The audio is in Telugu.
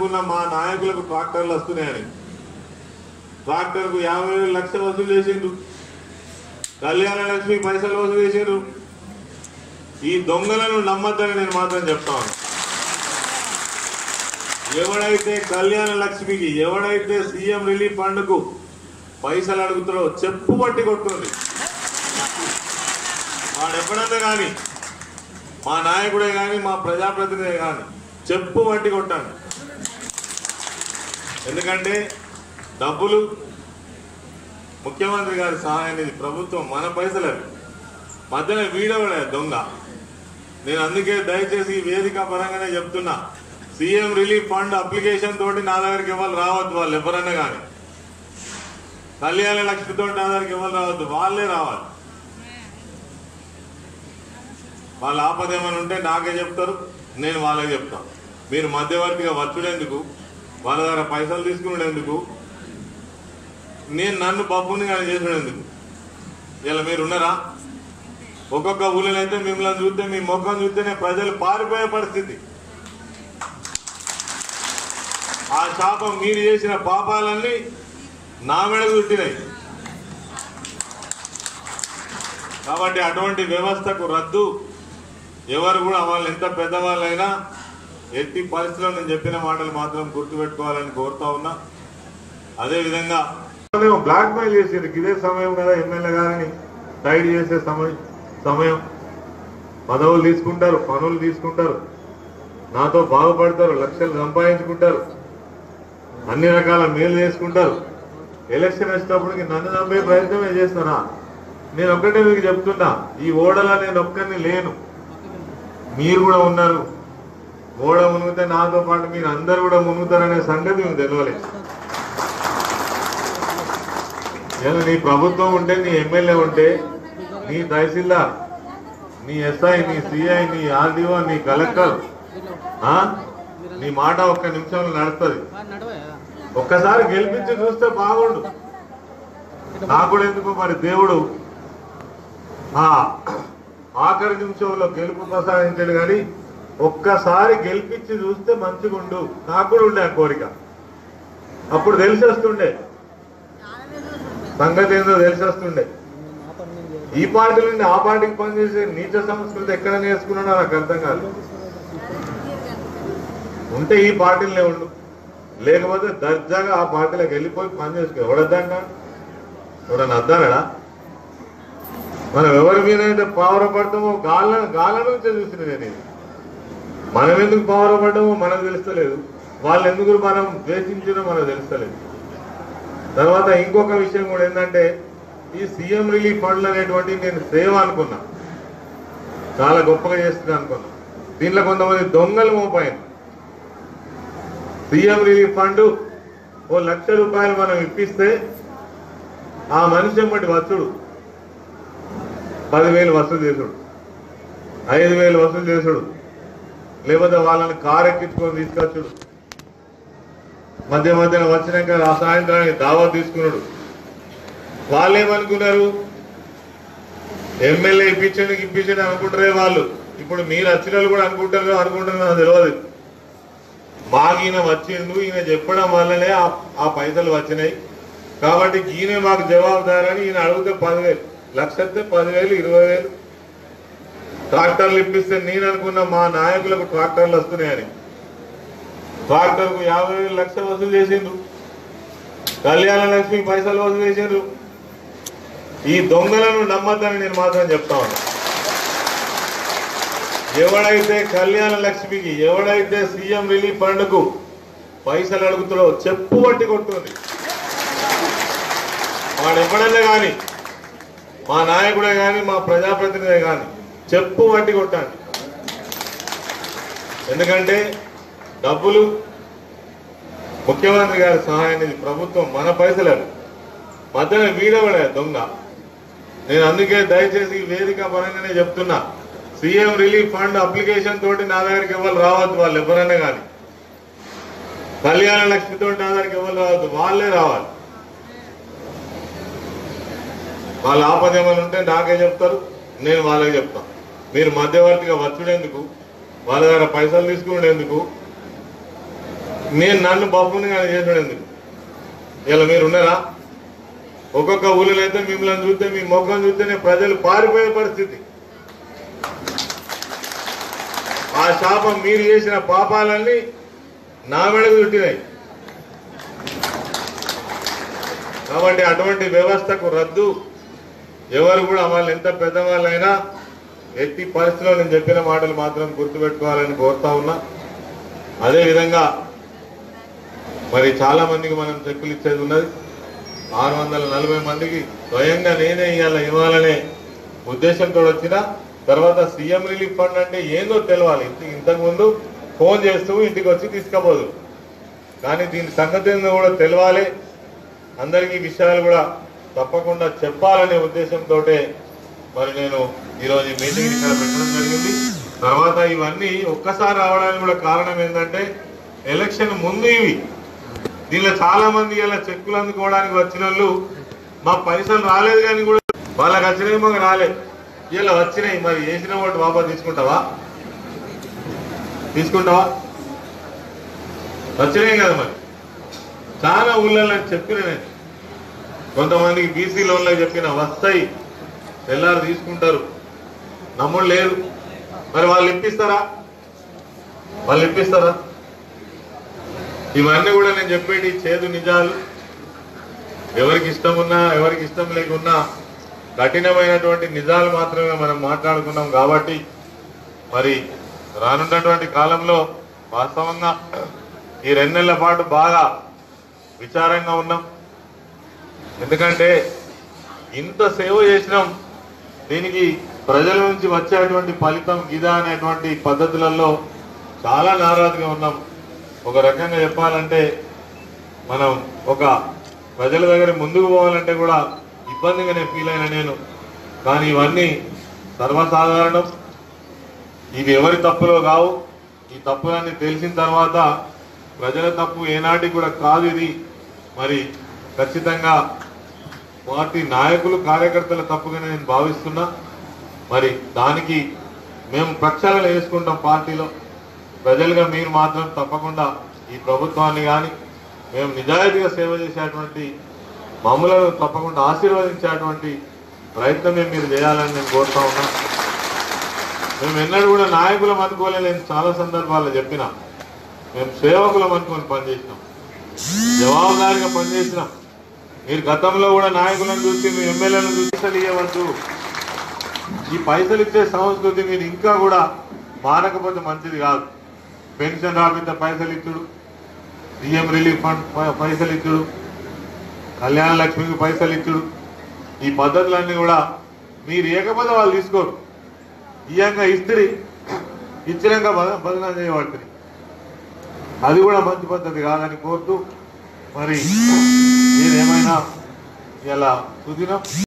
అనుకున్న మా నాయకులకు ట్రాక్టర్లు వస్తున్నాయని ట్రాక్టర్కు యాభై వేలు లక్షలు వసూలు చేసిండ్రు కళ్యాణ లక్ష్మి పైసలు వసూలు చేసిండ్రు ఈ దొంగలను నమ్మద్దని నేను మాత్రం చెప్తాను ఎవడైతే కళ్యాణ లక్ష్మికి ఎవడైతే సీఎం రిలీఫ్ ఫండ్ కు పైసలు అడుగుతాడో చెప్పు పట్టి కొడుతుంది వాడు ఎప్పుడన్నా కానీ మా నాయకుడే కానీ మా ప్రజాప్రతినిధి కానీ చెప్పు పట్టి కొట్టాను ఎందుకంటే డబ్బులు ముఖ్యమంత్రి గారి సహాయం ఇది ప్రభుత్వం మన పైసలు అవి మధ్యలో వీడవడే దొంగ నేను అందుకే దయచేసి ఈ వేదిక పరంగానే చెప్తున్నా సీఎం రిలీఫ్ ఫండ్ అప్లికేషన్ తోటి నా దగ్గరికి ఎవరు రావద్దు వాళ్ళు ఎవరన్నా కానీ కళ్యాణ లక్ష్మితో నా దగ్గరికి ఎవరు రావద్దు వాళ్ళే రావాలి వాళ్ళ ఆపద ఏమైనా ఉంటే నాకే చెప్తారు నేను వాళ్ళకి చెప్తాను మీరు మధ్యవర్తిగా వచ్చుడేందుకు వాళ్ళ దగ్గర పైసలు తీసుకునేందుకు నేను నన్ను బబ్బుని కానీ చేసుడేందుకు ఇలా మీరు ఉన్నారా ఒక్కొక్క ఊళ్ళో అయితే మిమ్మల్ని చూస్తే మీ ముఖం చూస్తేనే ప్రజలు పారిపోయే పరిస్థితి ఆ శాపం మీరు చేసిన పాపాలన్నీ నా మెడకు చుట్టినాయి కాబట్టి అటువంటి వ్యవస్థకు రద్దు ఎవరు కూడా వాళ్ళు ఎంత పెద్దవాళ్ళైనా ఎట్టి పరిస్థితుల్లో నేను చెప్పిన మాటలు మాత్రం గుర్తుపెట్టుకోవాలని కోరుతా ఉన్నా అదే విధంగా బ్లాక్ మెయిల్ చేసింది ఇదే సమయం కదా ఎమ్మెల్యే గారిని టైడ్ చేసే సమయం సమయం పదవులు తీసుకుంటారు పనులు తీసుకుంటారు నాతో బాగుపడతారు లక్షలు సంపాదించుకుంటారు అన్ని రకాల మేలు చేసుకుంటారు ఎలక్షన్ వచ్చేటప్పటికి నన్ను చంపే ప్రయత్నమే చేస్తానా నేను ఒక్కటే మీకు చెప్తున్నా ఈ ఓడలా నేను ఒక్కరిని లేను మీరు కూడా ఉన్నారు ఓడ మునిగితే నాతో పాటు మీరు అందరు కూడా మునుగుతారనే సంగతి మీకు తెలియలేదు ఏదో నీ ప్రభుత్వం ఉంటే నీ ఎమ్మెల్యే ఉంటే నీ తహసీల్దార్ నీ ఎస్ఐ నీ సిఐ నీ ఆర్డీఓ నీ కలెక్టర్ ఆ? నీ మాట ఒక్క నిమిషంలో నడుస్తుంది ఒక్కసారి గెలిపించి చూస్తే బాగుండు నాకు కూడా ఎందుకు మరి దేవుడు ఆ ఆఖరి నిమిషంలో గెలుపు ప్రసాదించాడు కానీ ఒక్కసారి గెలిపించి చూస్తే మంచిగుండు నాకు కూడా ఉండే ఆ కోరిక అప్పుడు తెలిసేస్తుండే సంగతి ఏందో తెలిసేస్తుండే ఈ పార్టీ నుండి ఆ పార్టీకి పనిచేసే నీచ సంస్కృతి ఎక్కడ నేర్చుకున్నానో నాకు అర్థం కాదు ఉంటే ఈ పార్టీలనే ఉండు లేకపోతే దర్జాగా ఆ పార్టీలోకి వెళ్ళిపోయి పని చేసుకో ఎవడద్దంట ఎవడన్నా అద్దానడా మనం ఎవరి మీద అయితే పావరపడతామో గాల గాల నుంచే చూసిన నేను ఇది. మనం ఎందుకు పావరపడ్డామో మనకు తెలుస్తలేదు వాళ్ళు ఎందుకు మనం ద్వేషించినో మనకు తెలుస్తలేదు తర్వాత ఇంకొక విషయం కూడా ఏంటంటే ఈ సీఎం రిలీఫ్ ఫండ్లు అనేటువంటి నేను సేవ అనుకున్నా చాలా గొప్పగా చేస్తున్నా అనుకున్నా దీంట్లో కొంతమంది దొంగలు మోపాయింది సీఎం రిలీఫ్ ఫండ్ ఓ లక్ష రూపాయలు మనం ఇప్పిస్తే ఆ మనిషి ఎమ్మటి వచ్చుడు పదివేలు వసూలు చేసుడు ఐదు వేలు వసూలు చేసుడు లేకపోతే వాళ్ళని కారు ఎక్కించుకొని తీసుకొచ్చుడు మధ్య మధ్యన వచ్చినాక ఆ సాయంత్రానికి దావా తీసుకున్నాడు వాళ్ళు ఏమనుకున్నారు ఎమ్మెల్యే ఇప్పించండి ఇప్పించండి అనుకుంటారే వాళ్ళు ఇప్పుడు మీరు వచ్చిన వాళ్ళు కూడా అనుకుంటారు అనుకుంటారు నాకు తెలియదు మాకు ఈయన వచ్చిండు ఈయన చెప్పడం వల్లనే ఆ- ఆ పైసలు వచ్చినాయి కాబట్టి ఈయన మాకు జవాబుదారని ఈయన అడిగితే పదివేలు లక్ష వస్తే పదివేలు ఇరవై వేలు ట్రాక్టర్లు ఇప్పిస్తే నేను అనుకున్న మా నాయకులకు ట్రాక్టర్లు వస్తున్నాయని ట్రాక్టర్కు యాభై వేలు లక్షలు వసూలు చేసిండ్రు కళ్యాణ లక్ష్మి పైసలు వసూలు చేసిండ్రు ఈ దొంగలను నమ్మద్దని నేను మాత్రం చెప్తా ఉన్నా ఎవడైతే కళ్యాణ లక్ష్మికి ఎవడైతే సీఎం రిలీఫ్ ఫండ్ కు పైసలు అడుగుతాడో చెప్పు పట్టి కొడుతుంది వాడు ఎప్పుడన్నా కానీ మా నాయకుడే కానీ మా ప్రజాప్రతినిధి కానీ చెప్పు పట్టి కొట్టాలి ఎందుకంటే డబ్బులు ముఖ్యమంత్రి గారి సహాయం ఇది ప్రభుత్వం మన పైసలు అవి మధ్యలో వీడవడే దొంగ నేను అందుకే దయచేసి ఈ వేదిక పరంగానే చెప్తున్నా సీఎం రిలీఫ్ ఫండ్ అప్లికేషన్ తోటి నా దగ్గరికి ఎవరు రావద్దు వాళ్ళు ఎవరైనా కానీ కళ్యాణ లక్ష్మి తోటి నా దగ్గరికి ఎవరు రావద్దు వాళ్ళే రావాలి వాళ్ళ ఆపద ఏమైనా ఉంటే నాకే చెప్తారు నేను వాళ్ళకి చెప్తాను మీరు మధ్యవర్తిగా వచ్చుడేందుకు వాళ్ళ దగ్గర పైసలు తీసుకునేందుకు నేను నన్ను బొమ్మని కానీ చేసాడు ఎందుకు ఇలా మీరు ఉన్నారా ఒక్కొక్క ఊళ్ళో అయితే మిమ్మల్ని చూస్తే మీ ముఖం చూస్తేనే ప్రజలు పారిపోయే పరిస్థితి ఆ శాపం మీరు చేసిన పాపాలన్నీ నా మెడకు చుట్టినాయి కాబట్టి అటువంటి వ్యవస్థకు రద్దు ఎవరు కూడా వాళ్ళు ఎంత పెద్దవాళ్ళైనా ఎట్టి పరిస్థితిలో నేను చెప్పిన మాటలు మాత్రం గుర్తుపెట్టుకోవాలని కోరుతా ఉన్నా అదేవిధంగా మరి చాలా మందికి మనం చెక్కులు ఇచ్చేది ఉన్నది ఆరు వందల నలభై మందికి స్వయంగా నేనే ఇవాళ ఇవ్వాలనే ఉద్దేశంతో వచ్చిన తర్వాత సీఎం రిలీఫ్ ఫండ్ అంటే ఏందో తెలవాలి ఇంత- ఇంతకు ముందు ఫోన్ చేస్తూ ఇంటికి వచ్చి తీసుకపోదు కానీ దీని సంగతి ఏందో కూడా తెలవాలి అందరికీ ఈ విషయాలు కూడా తప్పకుండా చెప్పాలనే ఉద్దేశంతో మరి నేను ఈరోజు ఈ మీటింగ్ ఇక్కడ పెట్టడం జరిగింది తర్వాత ఇవన్నీ ఒక్కసారి రావడానికి కూడా కారణం ఏంటంటే ఎలక్షన్ ముందు ఇవి దీనిలో చాలా మంది ఇలా చెక్కులు అందుకోవడానికి వచ్చిన వాళ్ళు మా పైసలు రాలేదు కానీ కూడా వాళ్ళకి వచ్చినాయి మాకు రాలేదు ఇలా వచ్చినాయి మరి వేసిన ఓటు వాపస్ తీసుకుంటావా తీసుకుంటావా వచ్చినాయి కదా మరి చాలా ఊళ్ళలో చెప్పిన నేను కొంతమందికి బీసీ లోన్లకు చెప్పిన వస్తాయి తెల్లారు తీసుకుంటారు నమ్ముడు లేదు మరి వాళ్ళు ఇప్పిస్తారా వాళ్ళు ఇప్పిస్తారా ఇవన్నీ కూడా నేను చెప్పేటి చేదు నిజాలు ఎవరికి ఇష్టం ఉన్నా ఎవరికి ఇష్టం లేకున్నా కఠినమైనటువంటి నిజాలు మాత్రమే మనం మాట్లాడుకున్నాం కాబట్టి మరి రానున్నటువంటి కాలంలో వాస్తవంగా ఈ రెండు నెలల పాటు బాగా విచారంగా ఉన్నాం ఎందుకంటే ఇంత సేవ చేసినాం దీనికి ప్రజల నుంచి వచ్చేటువంటి ఫలితం గిదా అనేటువంటి పద్ధతులలో చాలా నారాజుగా ఉన్నాం ఒక రకంగా చెప్పాలంటే మనం ఒక ప్రజల దగ్గర ముందుకు పోవాలంటే కూడా ఇబ్బందిగానే ఫీల్ అయిన నేను కానీ ఇవన్నీ సర్వసాధారణం ఇవి ఎవరి తప్పులో కావు ఈ తప్పులన్నీ తెలిసిన తర్వాత ప్రజల తప్పు ఏనాటికి కూడా కాదు ఇది మరి ఖచ్చితంగా పార్టీ నాయకులు కార్యకర్తల తప్పుగానే నేను భావిస్తున్నా మరి దానికి మేము ప్రక్షాళన వేసుకుంటాం పార్టీలో ప్రజలుగా మీరు మాత్రం తప్పకుండా ఈ ప్రభుత్వాన్ని కానీ మేము నిజాయితీగా సేవ చేసేటువంటి మమ్మలను తప్పకుండా ఆశీర్వదించేటువంటి ప్రయత్నమే మీరు చేయాలని నేను కోరుతా ఉన్నా మేము ఎన్నడూ కూడా నాయకులం అనుకోలే నేను చాలా సందర్భాల్లో చెప్పిన మేము సేవకులం అనుకొని పనిచేసినాం జవాబుదారిగా పనిచేసినాం మీరు గతంలో కూడా నాయకులను చూసి మీ ఎమ్మెల్యేలను చూసి పైసలు ఇవ్వవద్దు ఈ పైసలు ఇచ్చే సంస్కృతి మీరు ఇంకా కూడా మారకపోతే మంచిది కాదు పెన్షన్ రాబిద్ద పైసలు ఇచ్చుడు సీఎం రిలీఫ్ ఫండ్ ప- పైసలు ఇచ్చుడు కళ్యాణ లక్ష్మికి పైసలు ఇచ్చుడు ఈ పద్ధతులన్నీ కూడా మీరు ఏకపోతే వాళ్ళు తీసుకోరు ఇయ్యంగా ఇస్త్రీ ఇచ్చినాక బద- బదనాం చేయబడుతుంది అది కూడా మంచి పద్ధతి కాదని కోరుతూ మరి మీరేమైనా ఇలా సుదినం